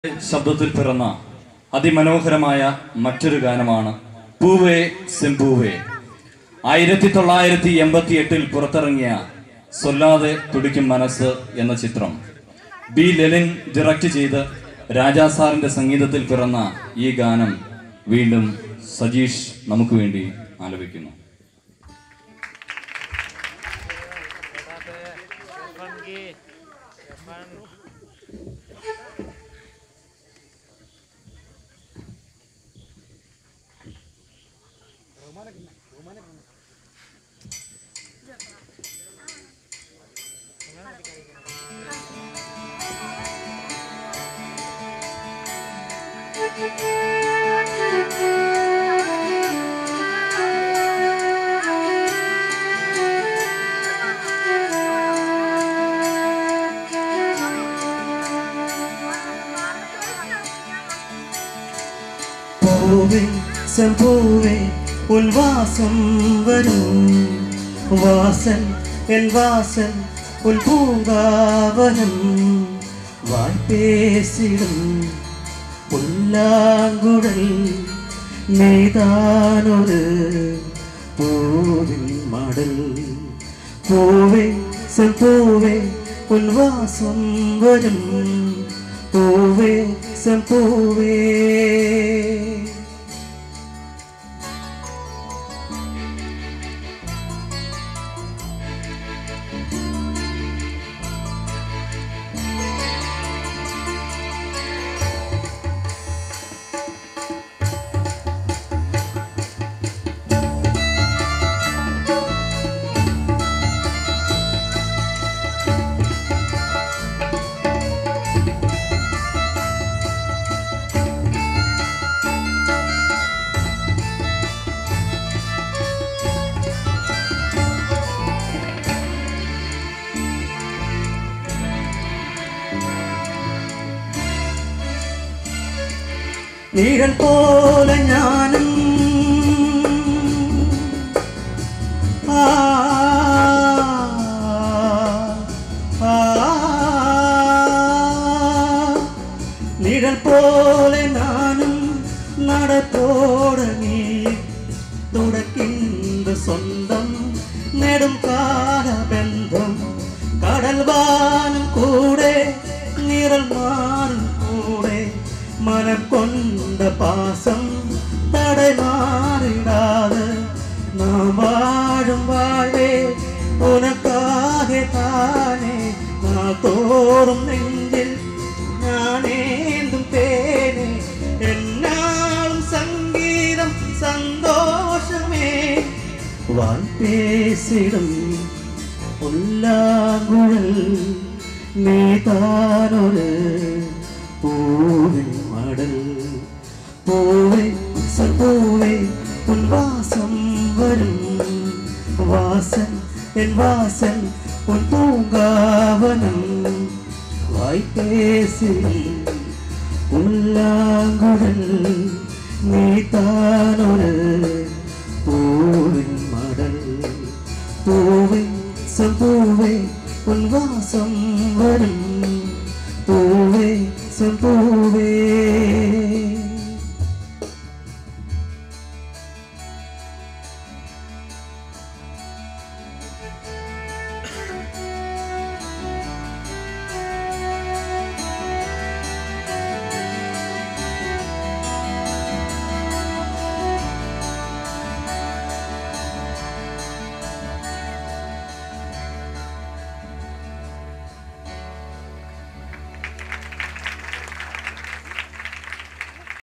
ശബ്ദത്തിൽ പിറന്ന അതിമനോഹരമായ മറ്റൊരു ഗാനമാണ് പൂവേ സെമ്പൂവേ ആയിരത്തി തൊള്ളായിരത്തി എൺപത്തി എട്ടിൽ പുറത്തിറങ്ങിയ സൊല്ലാതെ തുടിക്കും മനസ്സ് എന്ന ചിത്രം ബി ലെലിൻ ഡയറക്റ്റ് ചെയ്ത് രാജാ സാറിന്റെ സംഗീതത്തിൽ പിറന്ന ഈ ഗാനം വീണ്ടും സജീഷ് നമുക്ക് വേണ്ടി ആലപിക്കുന്നു പൂവേ செம்பூவே உன் வாசம் வரும் வாசல் என் வாசல் உன் பூங்காவனம் வாய் பேசிடும் புல்லாங்குழல் நீதானொரு பூவின் மடல் பூவே செம்பூவே உன் வாசம் வரும் பூவே செம்பூவே നിഴൽ പോലെ ഞാനും ആ, ആ, നിഴൽ പോലെ നാനും നടത്തോട നീ തുടക്കിന്ത സ്വന്തം നെടും കാലബന്ധം കടൽവാനും കൂടെ നിറൽ മാറും കൂടെ മനം കൊണ്ട പാസം തടമാറിടാതെ നാം വാഴും വാഴേ ഉനക്കാകെ താനേ നാ തോറും നെഞ്ചിൽ ഞാനേന്തും തേനെ എന്നാളും സംഗീതം സന്തോഷമേ വാൻ പേസിടും പുല്ലാങ്കുഴൽ നീ താനൊരു പൂവിൻ മടൽ പൂവേ പൂവേ ഉൻ വാസം വരും വാസൻ എൻ വാസൻ ഉൻ പൂങ്കാവനം വാய் பேசி உள்ளாங்குழல் நீ தானொரு பூவின் மடல் பூவை செம்பூவை உன் வாசம் வரும் பூவை செம்பூவே